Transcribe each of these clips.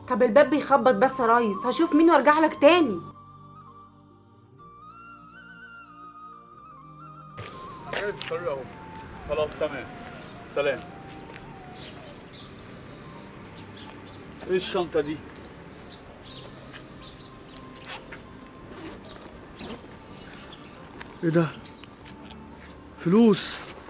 طب الباب بيخبط بس يا ريس هشوف مين وارجع لك تاني جاي في الطريق اهو خلاص تمام سلام ايه الشنطة دي؟ ايه ده فلوس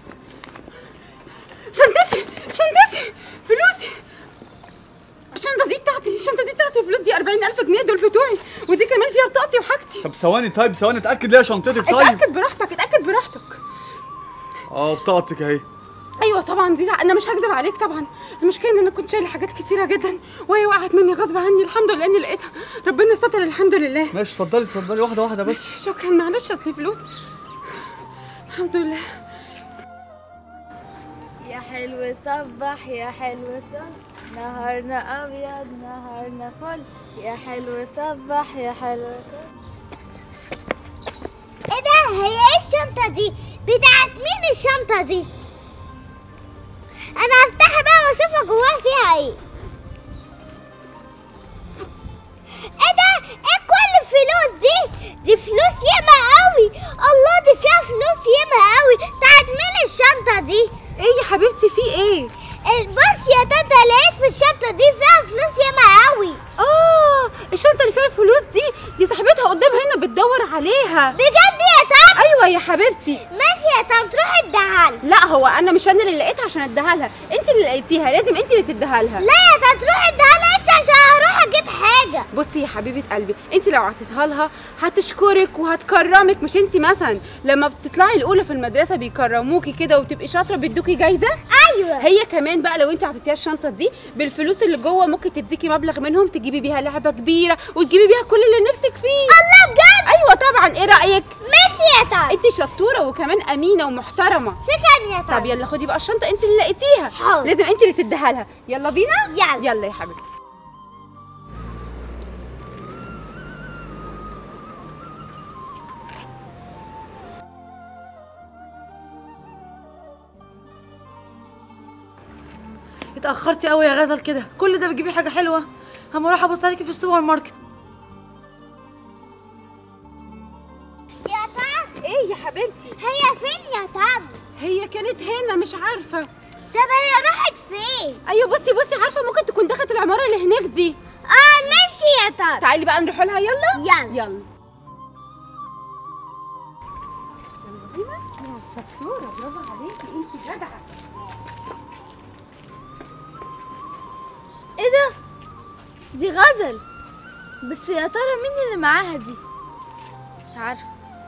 شنطتي شنطتي فلوسي الشنطة دي بتاعتي الشنطة دي بتاعتي الفلوس دي 40000 جنيه دول بتوعي ودي كمان فيها بطاقتي وحاجتي طب ثواني طيب ثواني اتأكد ليه شنطتك طيب اتأكد براحتك اتأكد براحتك اه بطاقتك اهي ايوه طبعا دي انا مش هكذب عليك طبعا المشكله ان انا كنت شايله حاجات كتيره جدا وهي وقعت مني غصب عني الحمد لله اني لقيتها ربنا ستر الحمد لله ماشي اتفضلي اتفضلي واحدة واحدة بس شكرا معلش اصل فلوس الحمد لله يا حلو صبح يا حلو طل نهارنا ابيض نهارنا فل يا حلو صبح يا حلو طل ايه ده هي ايه الشنطة دي بتاعت مين الشنطة دي انا هفتحها بقى واشوفها جواها فيها ايه ايه ده ايه كل الفلوس دي دي فلوس ياما قوي الله دي فيها فلوس ياما قوي بتاعت مين الشنطة دي ايه يا حبيبتي في ايه بص يا تاتا لقيت في الشنطة دي فيها فلوس ياما قوي اه الشنطه اللي فيها الفلوس دي دي صاحبتها قدام هنا بتدور عليها بجد يا تاتا ايوه يا حبيبتي ماشي يا تاتا تروحي اديها لها لا هو انا مش انا اللي لقيتها عشان اديها لها انت اللي لقيتيها لازم انت اللي تديها لها لا يا تاتا تروحي اديها لها انت عشان هروح اجيب حاجة بصي يا حبيبه قلبي انت لو عطيتها لها هتشكرك وهتكرمك مش انت مثلا لما بتطلعي الاولى في المدرسه بيكرموكي كده وتبقي شاطره بيدوكي جايزه ايوه هي كمان بقى لو انت عطيتيها الشنطه دي بالفلوس اللي جوه ممكن تديكي مبلغ منهم تجيبي بيها لعبه كبيره وتجيبي بيها كل اللي نفسك فيه الله بجد ايوه طبعا ايه رايك ماشي يا تاتا انت شطوره وكمان امينه ومحترمه شكرا يا تاتا طب يلا خدي بقى الشنطه انت اللي لقيتيها حاضر. لازم انت اللي تديها لها يلا بينا يلا. يلا يا حبيبتي اتأخرتي قوي يا غزل كده كل ده بتجيبي حاجة حلوة هما اروح ابص عليكي في السوبر ماركت يا تاتا ايه يا حبيبتي هي فين يا تاتا هي كانت هنا مش عارفه طب هي راحت فين ايوه بصي بصي عارفه ممكن تكون دخلت العماره اللي هناك دي اه ماشي يا تاتا تعالي بقى نروح لها يلا يلا يلا يلا بينا يا شطوره برافو عليكي انت جدعه ايه ده دي غزل بس يا ترى مين اللي معاها دي مش عارفه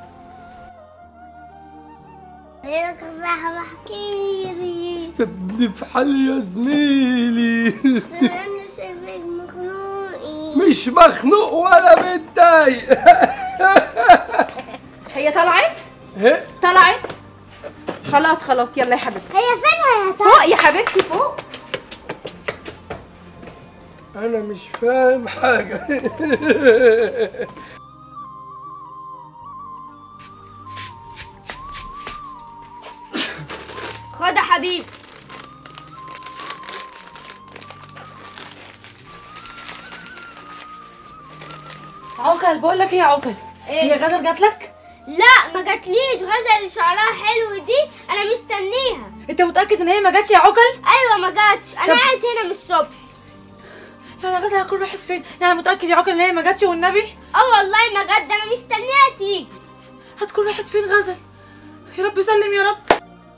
هي كذا بحكيلي سيبني في حالي يا زميلي انا سيبك مخنوقي مش مخنوق ولا متضايق هي طلعت إيه؟ طلعت خلاص خلاص يلا يا حبيبتي هي فين يا تاتا فوق يا حبيبتي فوق انا مش فاهم حاجه خد يا حبيبي عوكل بقول لك ايه يا عوكل هي غزل جات لك لا ما جاتليش غزل اللي شعرها حلو دي انا مستنيها انت متأكد ان هي ما جاتش يا عوكل ايوه ما جاتش انا طب- قاعد هنا من الصبح يعني غزل هتكون راحت فين يعني متأكد يا عوكل ان هي ما جاتش والنبي اه والله ما جت ده انا مستنيها تيجي هتكون راحت فين غزل يا رب سلم يا رب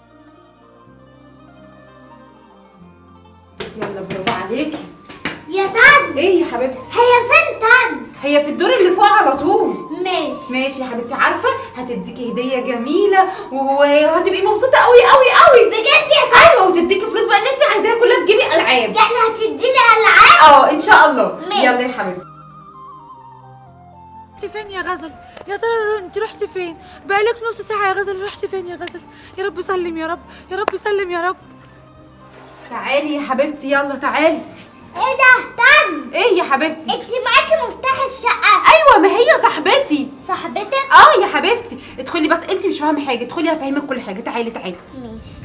يلا برافو عليكي يا تان ايه يا حبيبتي هي فين تان هي في الدور اللي فوق على طول ماشي ماشي يا حبيبتي عارفه هتديكي هديه جميله وهتبقي مبسوطه قوي قوي قوي بجد يا تان ايوه وتديكي فلوس بقى اللي انت عايزاها كلها تجيبي العاب يعني هتديني العاب اه ان شاء الله ماشي. يلا يا حبيبتي رحتي فين يا غزل يا ترى انت رحتي فين بقالك نص ساعة يا غزل رحتي فين يا غزل يا رب سلم يا رب يا رب سلم يا رب تعالي يا حبيبتي يلا تعالي ايه ده تان ايه يا حبيبتي انت معاكي مفتاح الشقه ايوه ما هي صاحبتي صاحبتك اه يا حبيبتي ادخلي بس انت مش فاهمه حاجه ادخلي هفهمك كل حاجه تعالي تعالي ماشي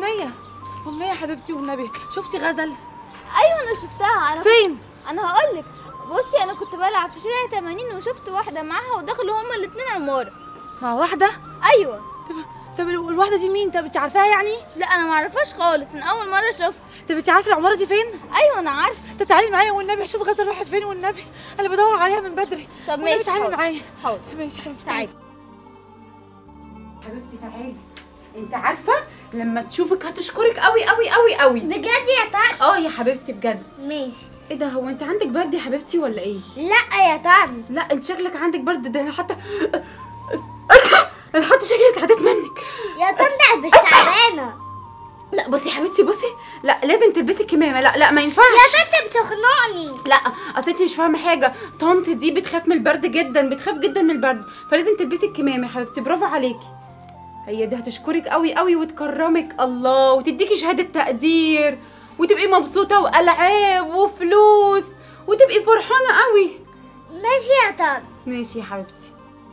امنيه امنيه حبيبتي والنبي شفتي غزل ايوه انا شفتها انا فين انا هقول لك بصي انا كنت بلعب في شارع 80 وشفت واحده معاها ودخلوا هما الاثنين عماره مع واحده ايوه طب طب الواحده دي مين طب انت عارفاها يعني لا انا ما اعرفهاش خالص انا اول مره اشوفها طب انت عارفه العماره دي فين ايوه انا عارفه طب تعالي معايا والنبي اشوف غزل راحت فين والنبي انا بدور عليها من بدري طب والنبي ماشي تعالي حاضر. معايا حاضر ماشي حبيبتي تعالي حبيبتي تعالي انت عارفه لما تشوفك هتشكرك قوي قوي قوي قوي بجد يا طارق اه يا حبيبتي بجد ماشي ايه ده هو انت عندك برد يا حبيبتي ولا ايه لا يا طارق لا انت شكلك عندك برد ده انا حتى انا حتى شكلك اتعديت منك يا طارق مش تعبانه لا بصي يا حبيبتي بصي لا لازم تلبسي كمامه لا لا ما يا ينفعش طارق بتخنقني لا اصل انت مش فاهمه حاجه طنط دي بتخاف من البرد جدا بتخاف جدا من البرد فلازم تلبسي الكمامه يا حبيبتي برافو عليكي هي دي هتشكرك قوي قوي وتكرمك الله وتديكي شهاده تقدير وتبقي مبسوطه والعاب وفلوس وتبقي فرحانه قوي ماشي يا طارق ماشي يا حبيبتي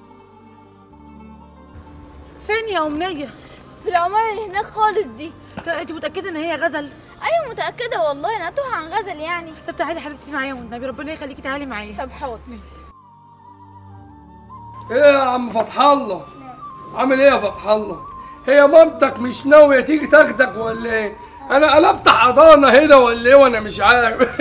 فين يا امنيه في العماره اللي هناك خالص دي طب انت متاكده ان هي غزل ايوه متاكده والله انا توه عن غزل يعني طب تعالي حبيبتي معايا والنبي ربنا يخليكي تعالي معايا طب حاضر ايه يا عم فتح الله عامل ايه يا فتح الله هي مامتك مش ناويه تيجي تاخدك ولا ايه انا قلبت حضانه هنا ولا ايه وانا مش عارف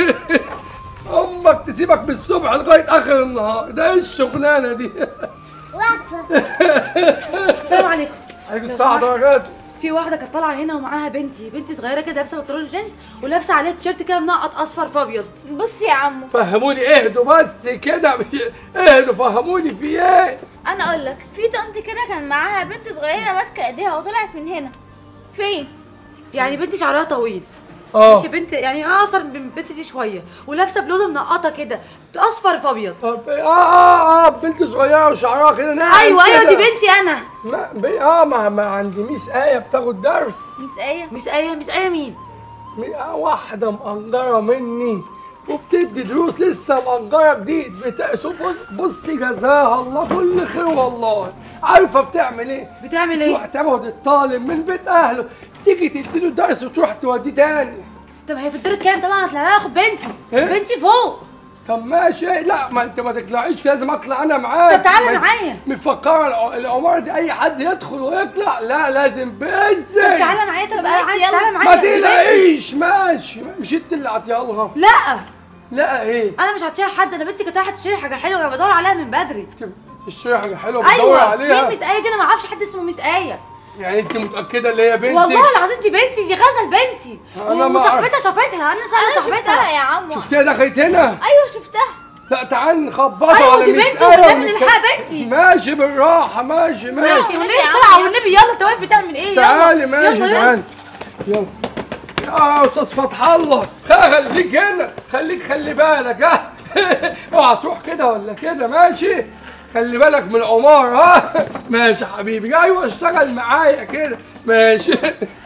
امك تسيبك من الصبح لغايه اخر النهار ده ايه الشغلانه دي واقفه السلام عليكم عليك الساعه درجات في واحده كانت طالعه هنا ومعاها بنتي بنتي صغيره كده لابسه بنطلون جينز ولابسه عليها تيشيرت كده منقط اصفر في ابيض بص يا عمو فهموني اهدوا بس كده مش- اهدوا فهموني في ايه انا اقول لك في طنط كده كان معاها بنت صغيره ماسكه ايديها وطلعت من هنا فين يعني بنتي شعرها طويل اه ماشي بنت يعني اقصر من بنتي دي شويه ولابسه بلوزه منقطه كده اصفر في ابيض طب اه اه اه بنت صغيره وشعرها كده ناعم ايوه ايوه كده. دي بنتي انا ما بي اه ما, ما عندي ميس آية بتاخد درس ميس ايه مس ايه مس ايه مين مي- آه واحدة مأجرة مني وبتدي دروس لسه مأجرة جديد بتا... شوف بص- بصي جزاها الله كل خير والله عارفة بتعمل ايه؟ بتعمل تروح ايه تاخد الطالب من بيت أهله تيجي تديله درس وتروح توديه تاني طب هي في الدور الكام طبعا هطلع لها اخد بنتي إيه؟ بنتي فوق طب ماشي لا ما انت ما تطلعيش لازم اطلع انا معاك طب تعالى ما- معايا. مفكرة الع- العمارة دي أي حد يدخل ويطلع لا لازم بإذن طب تعالى معايا طب طب انا ماشي، عايز يلا. تعالى ما معايا بنتي. تقلقيش ماشي مش انت اللي عطيها لا لا ايه انا مش هتشيل حد انا بنتي كانت رايحه تشتري حاجه حلوه انا بدور عليها من بدري انت تشتري حاجه حلوه بتدور ايوه عليها مين مس ايه دي انا ما اعرفش حد اسمه مس ايه يعني انت متاكده اللي هي بنتك والله العظيم دي بنتي دي غزل بنتي أنا ما وصاحبتها شافتها انا انا سالت شفتها صاحبتها يا عمو شفتيها دخلت هنا ايوه شفتها لا تعال نخبطها ايوه على دي ميس بنتي آية والنبي ونك- نلحقها بنتي ماشي بالراحه ماشي ماشي ماشي والنبي يا عم، بسرعه يلا. والنبي يلا انت واقف بتعمل ايه يلا تعالي ماشي يلا، يلا. تعالي يلا يا استاذ فتح الله خليك هنا خليك خلي بالك ها اوعى تروح كده ولا كده ماشي خلي بالك من العمارة ها ماشي يا حبيبي ايوه اشتغل معايا كده ماشي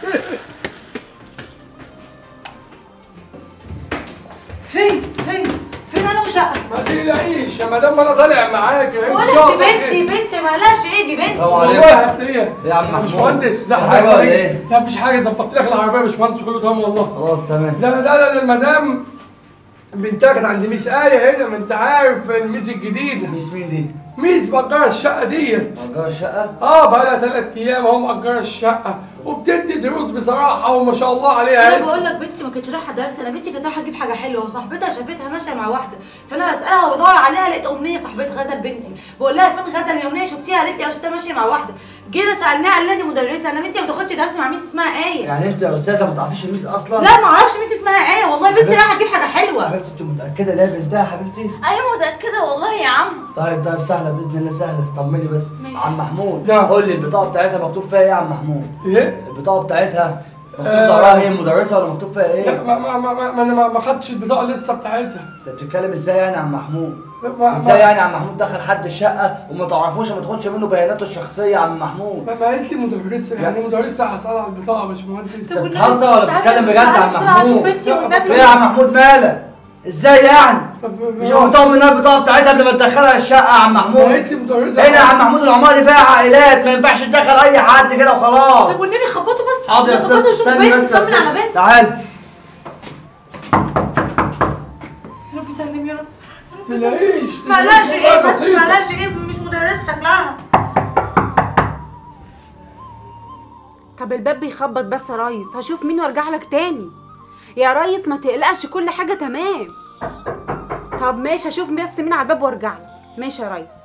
فين فين فين انا وشقه ما تقلقيش يا مدام انا طالع معاك ان ولا شاء دي الله بنتي خير. بنتي مالهاش ايه دي بنتي السلام والله عليكم. هتلاقيها إيه يا عم محمود؟ باشمهندس ازي حاجة حضرتك ولا إيه؟ لا مفيش حاجه ظبطت لك العربيه يا باشمهندس كله تمام والله خلاص تمام لا لا لا لا المدام بنتها كانت عند ميس آية هنا ما انت عارف الميس الجديدة ميس مين دي؟ ميس مأجرة الشقة ديت مأجرة الشقة؟ اه بقالها تلات أيام اهو مأجرة الشقة وبتدي دروس بصراحة وما شاء الله عليها انا يعني. بقول لك بنتي ما كانتش رايحه درس انا بنتي كانت رايحه تجيب حاجه حلوه وصاحبتها شافتها ماشيه مع واحده فانا بسالها وبدور عليها لقيت امنيه صاحبه غزل بنتي بقول لها فين غزل يا امنيه شفتيها قالت لي اه شفتها ماشيه مع واحده جينا سالناها قال لها دي مدرسه انا بنتي ما بتاخدش درس مع ميس اسمها ايه يعني أنت يا أستاذة ما تعرفيش الميس أصلا؟ لا ما اعرفش ميس اسمها ايه والله بنتي رايحه تجيب حاجه حلوه حبيبتي أنت متأكدة اللي هي بنتها يا حبيبتي؟ ايوه متاكده والله يا عم طيب طيب سهلة بإذن الله سهلة طمني بس ماشي. عم محمود نعم. قول لي البطاقة بتاعتها مكتوب فيها إيه يا عم محمود؟ ايه؟ البطاقة بتاعتها مكتوب آه. ظهرها إيه مدرسة ولا مكتوب فيها لا إيه؟ ما ما ما ما, ما انا ما- ما خدتش البطاقة لسه بتاعتها أنت بتتكلم إزاي يعني يا عم محمود؟ ما ما, إزاي يعني يا عم محمود دخل حد الشقة وما تعرفوش وما تاخدش منه بياناته الشخصية يا عم محمود؟ ما, ما قالت لي مدرسة يعني مدرسة هسألها على البطاقة يا باشمهندس طب أنت والنبي بتهزر ولا تعالى- بتتكلم بجد يا تعالى عم بسرعة أشوف محمود؟ بنتي لا، والنبي ايه يا عم محمود مالك؟ ازاي يعني؟ طب- مش هو تاخد منها البطاقه بتاعتها قبل ما تدخلها الشقه يا عم محمود؟ قالت لي مدرسة هنا يا عم محمود العماره دي فيها عائلات ما ينفعش تدخل اي حد كده طب وخلاص والنبي خبطوا بس حاضر يا خبطوا استاذ شوفوا استني بنتي، بس يا طمن على استاذ بنتي. تعال يا رب سلم يا رب تلاقيش معلش ايه بس بسيطة. معلش ايه مش مدرسه شكلها طب الباب بيخبط بس يا ريس هشوف مين وارجع لك تاني يا ريس ما تقلقش كل حاجه تمام طب ماشي هشوف بس مين على الباب وارجع لك ماشي يا ريس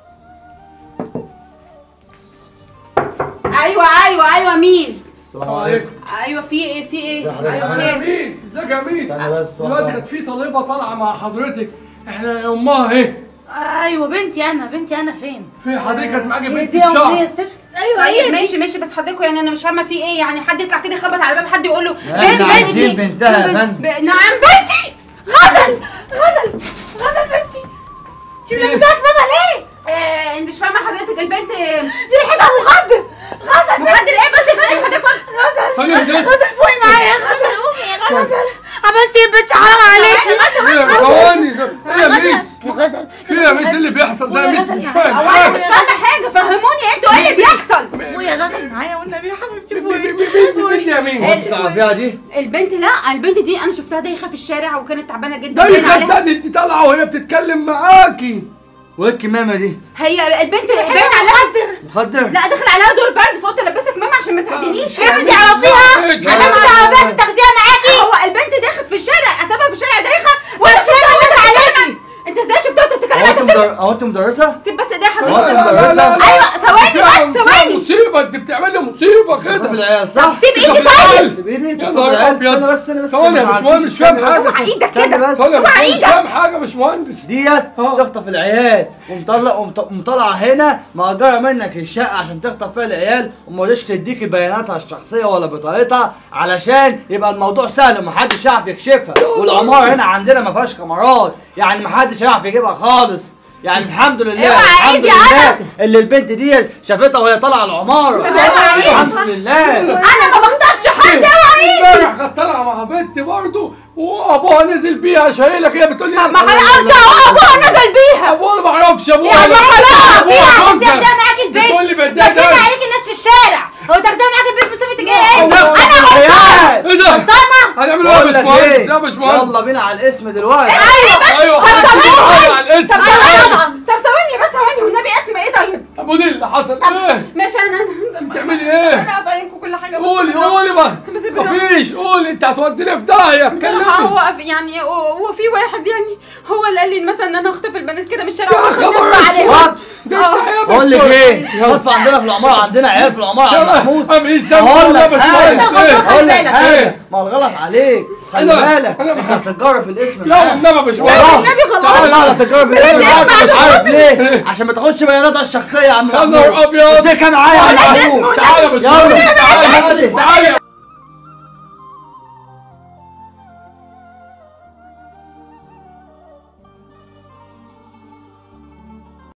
ايوه ايوه ايوه مين السلام عليكم ايوه في ايه في ايه ازي حضرتك؟ ايوه انا خير ميس ازيك يا ميس استنى بس دلوقتي كانت في طالبه طالعه مع حضرتك احنا امها اهي ايوه بنتي انا بنتي انا فين في حضرتك كانت معاكي هي بنت دي امنيه شعر الست ايوه طيب هي دي ماشي ماشي بس حضرتك يعني انا مش فاهمه في ايه يعني حد يطلع كده يخبط على الباب حد يقول له احنا عايزين بنتها يا فندم ب... نعم بنتي غزل غزل غزل بنتي شوف لابساك بابا ليه؟ آه مش فاهمه حضرتك البنت دي ريحتها مخدر غزل مخدر ايه بس يا فندم حضرتك غزل خليها تس غزل فوقي معايا غزل قومي يا غزل عملتي ايه يا بنتي حرام عليكي ايه يا ثواني ايه يا ميس غزل في يا ميس إيه اللي بيحصل ده يا ميس مش فاهم هو انا مش حاجه فاهمه حاجه فهموني انتوا ايه اللي بيحصل ويا غزل معايا والنبي يا حبيبتي مين- مين- مين- مين يا مين تعرفيها دي البنت لا البنت دي انا شفتها دايخه في الشارع وكانت تعبانه جدا ده باين اللي عليها خدتها انت طالعه وهي بتتكلم معاكي وايه الكمامه دي هي البنت باين عليها مخدر لا داخل عليها دور برد فقلت البسك ماما عشان ما تعدينيش آه. انت تعرفيها لا، انت لا، ما لا. تعرفيهاش تاخديها معاكي هو البنت داخل في الشارع اسابها في الشارع دايخه وانا شايفها بس عليكي انت ازاي شفتها وانت بتتكلم هو انت انت بتكلم مدر- هو انت مدرسه؟ سيب بس ايديها هو حضرتك انت مدرسه؟ ايوه ثواني فيها- بس فيها ثواني مصيبه انت بتعملي مصيبه في كده العيال صح؟ طب سيب ايدي طب طيب العيال. سيب ايدي يا انت نهار العيال أبيض. استنى بس استنى بس ثواني يا ما باشمهندس، مش تعديش، فاهم استنى حاجة. بس. اوعى ايدك استنى كده بس. ثواني اوعى مش ايدك فاهم حاجه مش مهندس ديت اه. تخطف العيال ومطلع ومط- ومطلعه هنا مأجرة منك الشقة عشان تخطف فيها العيال ومرضتش تديكي بياناتها الشخصية ولا بطاقتها علشان يبقى الموضوع سهل ومحدش يعرف يكشفها والعمارة هنا عندنا ما فيهاش كاميرات يعني محدش يعرف يجيبها خالص يعني الحمد لله اوعى الحمد ايدي لله انا. اللي البنت دي شافتها وهي طالعة العمارة طب اوعى ايدي الحمد لله انا ما بختارش حد اوعى ايدي امبارح كانت طالعه مع بنتي برضه وابوها نزل بيها شايلك هي بتقول لي طب ما انا قلت اهو ابوها نزل بيها ابوها ما اعرفش ابوها يا لا. خلاص أبوها فيها عشان جوزها. تاخدها معاك البيت بتقول لي بديها بتاخدها درس. عليك الناس في الشارع هو تاخدها معاك البيت بصفتك ايه انت الله. انا العيال ايه ده؟ غلطانه هنعمل ايه يا بقول لك باشمهندس ايه يا باشمهندس يلا بينا على الاسم دلوقتي ايوه بس ايوه طب ثواني على الاسم طب ثواني طب ثواني بس ثواني والنبي اسم ايه طيب طب قولي لي اللي حصل ايه؟ ماشي انا بتعملي ايه؟ انا هفهمكم كل حاجه بس قولي بالراحة. قولي ما بس بالراحة. مفيش قولي انت هتوديني في داهيه بصراحة كلمني هو في- يعني هو في واحد يعني هو اللي قال لي مثلا ان انا اخطف البنات كده من الشارع يا واخد خبر نصب عليهم خطف ده انت اه. يا بقول لك بتشوف. ايه خطف عندنا في العمارة عندنا عيال في العمارة عم محمود اعمل ايه الذنب هقول ده يا لك حاجة باشمهندس ايه؟ هقول لك بالك. حاجة ما الغلط عليك خلي أنا- بالك أنا- انت هتتجرى في الاسم لا والنبي يا باشمهندس والنبي خلاص. تعالى لا هتتجرى في الاسم اسم معاك، مش عشان عارف ليه عشان ما تاخدش بياناتها الشخصية يا عم يا نهار محمود ابيض امسكها معايا يا عم ولا محمود اسمه تعالى يا يلا باشمهندس تعالى تعالى